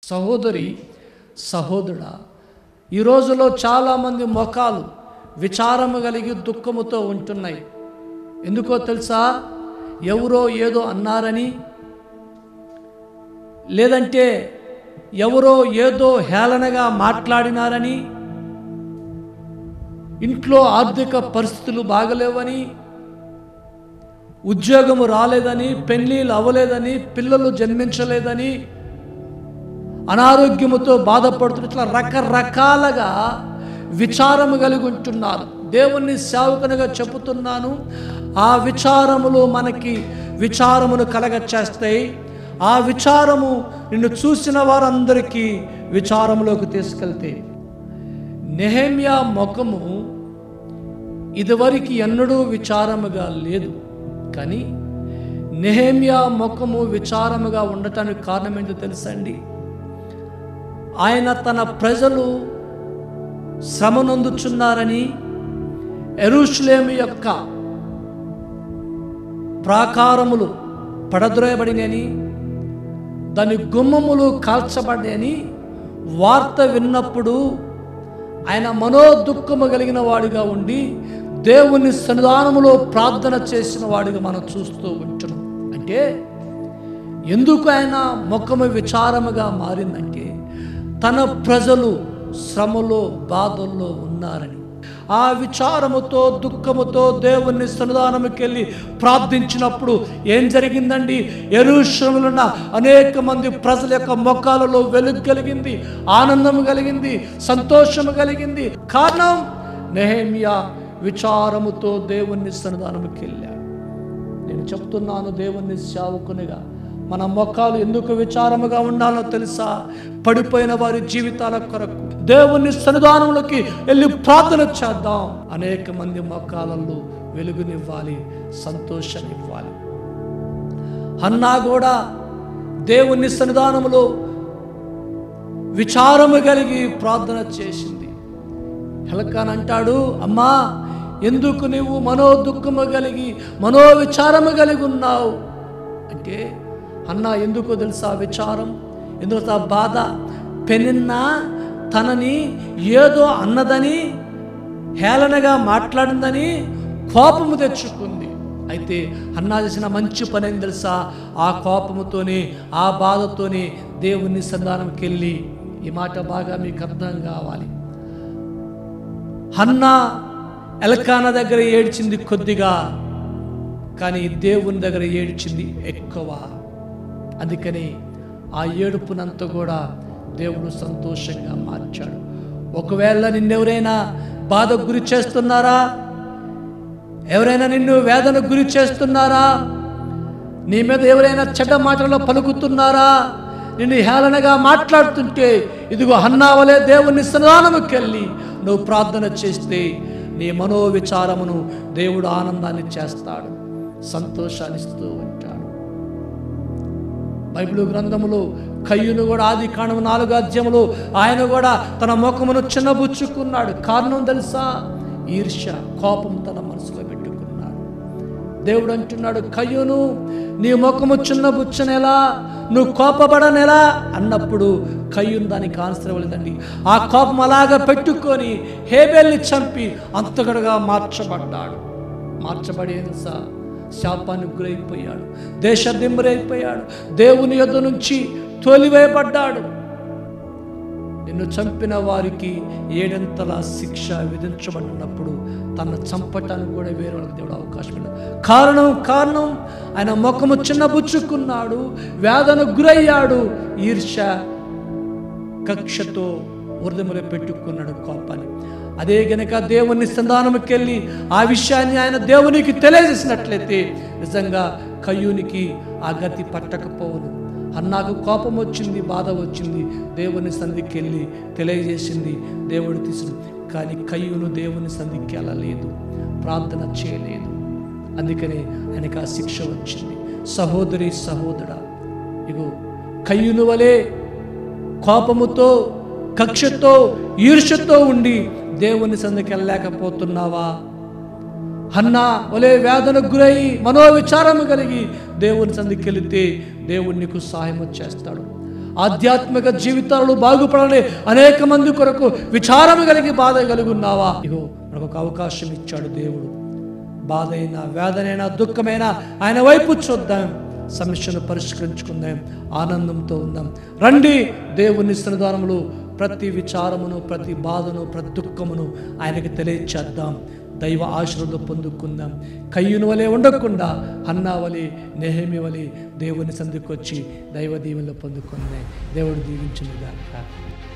సహోదరి సహోదరుడా ఈ రోజులో చాలామంది మొఖాలు విచారము కలిగి దుఃఖముతో ఉంటున్నాయి ఎందుకో తెలుసా ఎవరో ఏదో అన్నారని లేదంటే ఎవరో ఏదో హేళనగా మాట్లాడినారని ఇంట్లో ఆర్థిక పరిస్థితులు బాగలేవని ఉద్యోగము రాలేదని పెళ్ళిళ్ళు అవ్వలేదని పిల్లలు జన్మించలేదని అనారోగ్యముతో బాధపడుతున్న ఇట్లా రకరకాలుగా విచారము కలిగి ఉంటున్నారు దేవుణ్ణి సేవకునిగా చెబుతున్నాను ఆ విచారములు మనకి విచారమును కలగ చేస్తాయి ఆ విచారము నిన్ను చూసిన వారందరికీ విచారములోకి తీసుకెళ్తే నెహమ్యా ముఖము ఇదివరకు ఎన్నడూ విచారముగా లేదు కానీ నెహమ్యా ముఖము విచారముగా ఉండటానికి కారణం ఏంటో తెలుసండి ఆయన తన ప్రజలు శ్రమనొందుచున్నారని ఎరుషులేము యొక్క ప్రాకారములు పడద్రోయబడినని దాని గుమ్మములు కాల్చబడ్డాయని వార్త విన్నప్పుడు ఆయన మనోదుఖము కలిగిన వాడిగా ఉండి దేవుని సన్నిధానములో ప్రార్థన చేసిన వాడిగా మనం చూస్తూ ఉంటున్నాం అంటే ఎందుకు ఆయన ముఖము విచారముగా మారిందంటే తన ప్రజలు శ్రమలో బాధల్లో ఉన్నారని ఆ విచారముతో దుఃఖముతో దేవుని సన్నిధానముకి వెళ్ళి ప్రార్థించినప్పుడు ఏం జరిగిందండి ఎరుశ్రములున్న అనేక మంది ప్రజల యొక్క మొఖాలలో వెలుగు కలిగింది ఆనందం కలిగింది సంతోషము కలిగింది కారణం నెహేమియా విచారముతో దేవుని సన్నిధానముకి వెళ్ళాడు నేను చెప్తున్నాను దేవుని సేవకునిగా మన మొక్కలు ఎందుకు విచారముగా ఉండాలో తెలుసా పడిపోయిన వారి జీవితాల కొరకు దేవుని సన్నిధానంలోకి వెళ్ళి ప్రార్థన చేద్దాం అనేక మంది మొక్కాలలో వెలుగునివ్వాలి సంతోషాన్నివ్వాలి అన్నా కూడా దేవుని సన్నిధానములో విచారము కలిగి ప్రార్థన చేసింది హెలకాన్ అంటాడు అమ్మా ఎందుకు నువ్వు మనోదుఖము కలిగి మనోవిచారము కలిగి ఉన్నావు అంటే అన్న ఎందుకో తెలుసా విచారం ఎందుకు ఆ బాధ పెనిన్న తనని ఏదో అన్నదని హేళనగా మాట్లాడిందని కోపము తెచ్చుకుంది అయితే అన్నా చేసిన మంచి పని ఏం తెలుసా ఆ కోపముతోనే ఆ బాధతోనే దేవుని సంధానంకి వెళ్ళి ఈ మాట బాగా మీకు అర్థం కావాలి హన్నా ఎలకాన దగ్గర ఏడ్చింది కొద్దిగా కానీ దేవుని దగ్గర ఏడ్చింది ఎక్కువ అందుకని ఆ ఏడుపునంతా కూడా దేవుడు సంతోషంగా మార్చాడు ఒకవేళ నిన్నెవరైనా బాధకు గురి చేస్తున్నారా ఎవరైనా నిన్ను వేదనకు గురి చేస్తున్నారా నీ మీద ఎవరైనా చెడ్డ మాటల్లో పలుకుతున్నారా నిన్ను హేళనగా మాట్లాడుతుంటే ఇదిగో హన్నావలే దేవుని సన్నిధానముకి వెళ్ళి నువ్వు ప్రార్థన చేస్తే నీ మనోవిచారమును దేవుడు ఆనందాన్ని చేస్తాడు సంతోషాన్ని ఇస్తూ ఉంటాడు బైబిల్ గ్రంథములో కయ్యును కూడా ఆది కాండము నాలుగు అధ్యాయములు ఆయన కూడా తన ముఖమును చిన్నబుచ్చుకున్నాడు కారణం తెలుసా ఈర్ష్య కోపం తన మనసులో పెట్టుకున్నాడు దేవుడు అంటున్నాడు కయ్యును నీ ముఖము చిన్నబుచ్చనేలా నువ్వు కోపపడనేలా అన్నప్పుడు కయ్యును దానికి ఆన్సర్ ఇవ్వలేదండి ఆ కోపం అలాగా పెట్టుకొని హేబెల్ని చంపి అంతగడగా మార్చబడ్డాడు మార్చబడి తెలుసా శాపానికి గురైపోయాడు దేశ దిమ్మరైపోయాడు దేవుని యొద్ద నుంచి తోలివేయబడ్డాడు నిన్ను చంపిన వారికి ఏడంతల శిక్ష విధించబడినప్పుడు తన చంపటానికి కూడా వేరే వాళ్ళకి దేవుడు అవకాశం లేదు కారణం కారణం ఆయన ముఖము చిన్నబుచ్చుకున్నాడు వేదన గురయ్యాడు ఈర్ష కక్షతో హృదయములో పెట్టుకున్నాడు కోపాన్ని అదే గనక దేవుని సంధానంకి వెళ్ళి ఆ విషయాన్ని ఆయన దేవునికి తెలియజేసినట్లయితే నిజంగా కయ్యూనికి ఆ గతి పట్టకపోవును అన్నాకు కోపం వచ్చింది బాధ వచ్చింది దేవుని సంధికి వెళ్ళి తెలియజేసింది దేవుడు తీసుడు కానీ కయ్యూను దేవుని సంధికి వెళ్ళలేదు ప్రార్థన చేయలేదు అందుకనే ఆయనకు ఆ శిక్ష వచ్చింది సహోదరి సహోదరా ఇగో కయ్యూను వలె కోపముతో కక్షతో ఈర్ష్యతో ఉండి దేవుని సందుకి వెళ్ళలేకపోతున్నావా అన్నా ఒలే వేదనకు గురై మనోవిచారము కలిగి దేవుని సందుకి వెళితే దేవుడు నీకు సహాయం చేస్తాడు ఆధ్యాత్మిక జీవితాలు బాగుపడాలని అనేక మంది కొరకు విచారం కలిగి బాధ కలిగి ఉన్నావా ఇగో మనకు ఒక అవకాశం ఇచ్చాడు దేవుడు బాధ అయినా వేదనైనా దుఃఖమైనా ఆయన వైపు చూద్దాం సమస్యను పరిష్కరించుకుందాం ఆనందంతో ఉందాం రండి దేవుని సన్నిధానములు ప్రతి విచారమును ప్రతి బాధను ప్రతి దుఃఖమును ఆయనకి తెలియచేద్దాం దైవ ఆశీర్వాదం పొందుకుందాం కయ్యుని వలె ఉండకుండా అన్నా వలె నెహమి వలె దేవుని సందుకొచ్చి దైవ దీవెనలు పొందుకుందాం దేవుడు దీవించిన